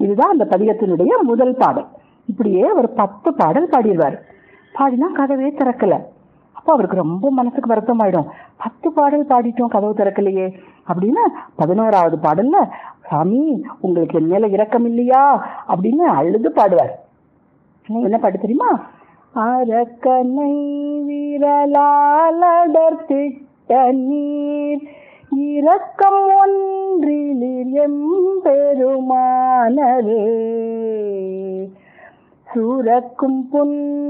இதுதான் அந்த பதிகத்தினுடைய முதல் பாடல் இப்படியே ஒரு பத்து பாடல் பாடிடுவார் பாடினா கதவே திறக்கல அப்போ அவருக்கு ரொம்ப மனசுக்கு வருத்தம் ஆயிடும் பத்து பாடல் பாடிட்டோம் கதவு திறக்கலையே அப்படின்னு பதினோராவது பாடல்ல சாமி உங்களுக்கு என் மேல இரக்கம் இல்லையா அப்படின்னு அழுது பாடுவார் என்ன பாட்டு தெரியுமா அரக்கனை விரலாலடர்த்திட்ட நீர் இரக்கம் ஒன்றிலிர் எம்பெருமானரே சூரக்கும் புன்